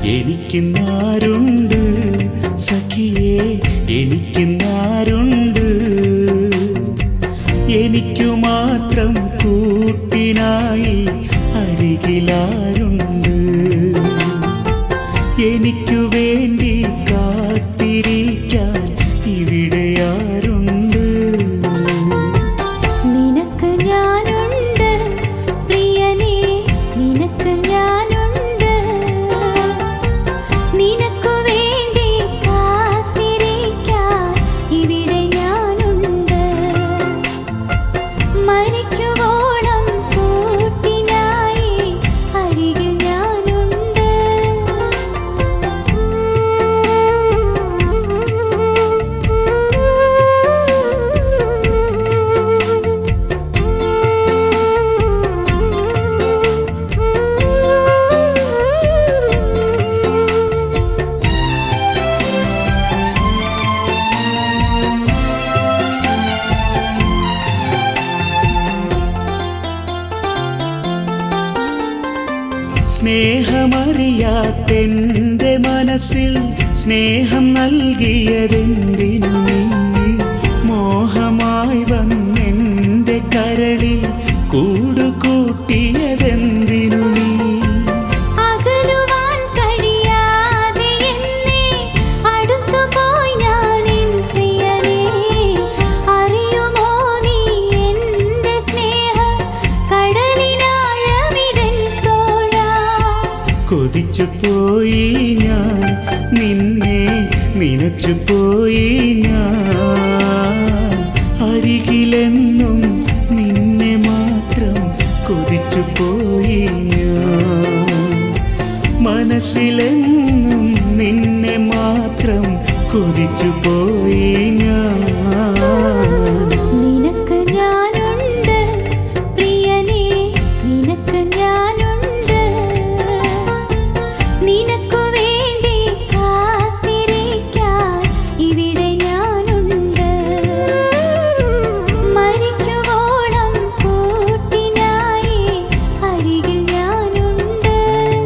എനിക്കിന്നാരുണ്ട് സഖിയേ എനിക്കിന്നാരുണ്ട് എനിക്കു മാത്രം കൂട്ടിനായി അരികിലാരുണ്ട് എനിക്കു വേണ്ടി കാത്തിരിക്കാൻ ഇവിടെയാരുണ്ട് നിനക്ക് ഞാനുണ്ട് പ്രിയനേ നിനക്ക് ഞാനുണ്ട് നിനക്കു വേണ്ടി കാത്തിരിക്കാൻ ഇവിടെ ഞാനുണ്ട് മരിക്കുവോളം കൂട്ടിനായി അരികിൽ ഞാനുണ്ട് സ്നേഹമറിയാത്തെന്റെ മനസ്സിൽ സ്നേഹം നൽകിയതെന്തിനു നീ മോഹമായി വന്നെന്റെ കരളിൽ കൂടുകൂട്ടിയതെന്തിനു നീ അകലുവാൻ കഴിയാതെ എന്നെ അടുത്തുപോയി ഞാനിൻ പ്രിയനേ അറിയുമോ നീ എൻ്റെ സ്നേഹം കടലിനാഴമിതൻ തോഴാ കൊതിച്ചു പോയി ഞാൻ നിന്നെ നിനച്ചു പോയി ഞാൻ അരികിലെന്നും നിന്നെ മാത്രം കൊതിച്ചു പോയി ഞാൻ മനസ്സിലെന്നും നിന്നെ മാത്രം കൊതിച്ചു പോയി ഞാൻ നിനക്ക് ഞാനുണ്ട് പ്രിയനേ നിനക്ക് ഞാനുണ്ട് നിനക്കു വേണ്ടി കാത്തിരിക്കാൻ ഇവിടെ ഞാനുണ്ട് മരിക്കുവോളം കൂട്ടിനായി അരികിൽ ഞാനുണ്ട്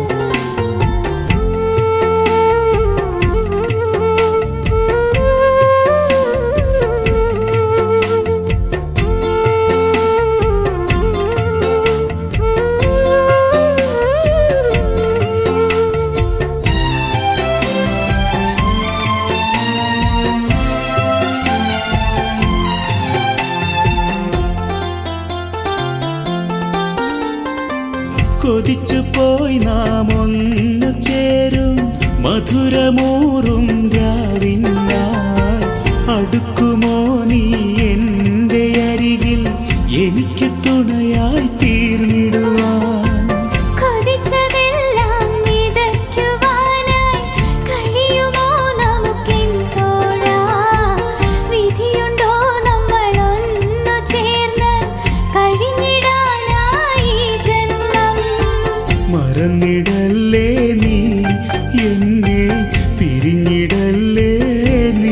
കൊതിച്ചു പോയി നാം ഒന്നു ചേരും മധുരമൂറും രാവിനായി അടുക്കുമോ നീ എൻ്റെ അരികിൽ എനിക്ക് തുണയായി തീർന്നിടുവാൻ കൊതിച്ചതെല്ലാം വിതയ്ക്കുവാനായി കഴിയുമോ നമുക്കിൻ തോഴാ? വിധിയുണ്ടോ നമ്മളൊന്നു ചേർന്ന് കഴിഞ്ഞിടാനായി ജന്മം? മറന്നിടല്ലേ നീ എന്നെ പിരിഞ്ഞിടല്ലേ നീ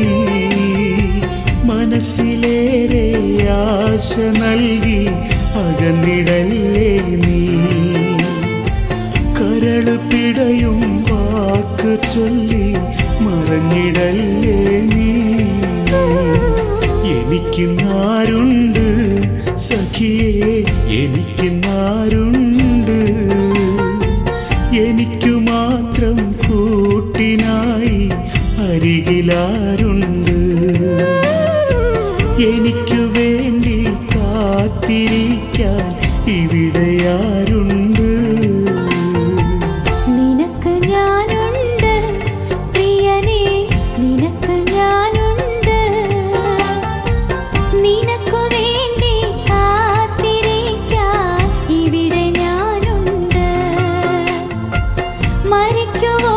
മനസ്സിലേറെ ആശ നൽകി അകന്നിടല്ലേ നീ കരള് പിടയും വാക്ക് ചൊല്ലി മറഞ്ഞിടല്ലേ നീ എനിക്കിന്നാരുണ്ട് സഖിയേ എനിക്കിന്നാരുണ്ട് എനിക്കു മാത്രം കൂട്ടിനായി അരികിലാരുണ്ട് എനിക്കു വേണ്ടി കാത്തിരിക്കാൻ ഇവിടെയാരുണ്ട് നിനക്ക് ഞാനുണ്ട് പ്രിയനേ നിനക്ക് ഞാനുണ്ട് നിനക്കു വേണ്ടി കാത്തിരിക്കാൻ ഇവിടെ ഞാനുണ്ട് മരിക്കുവോ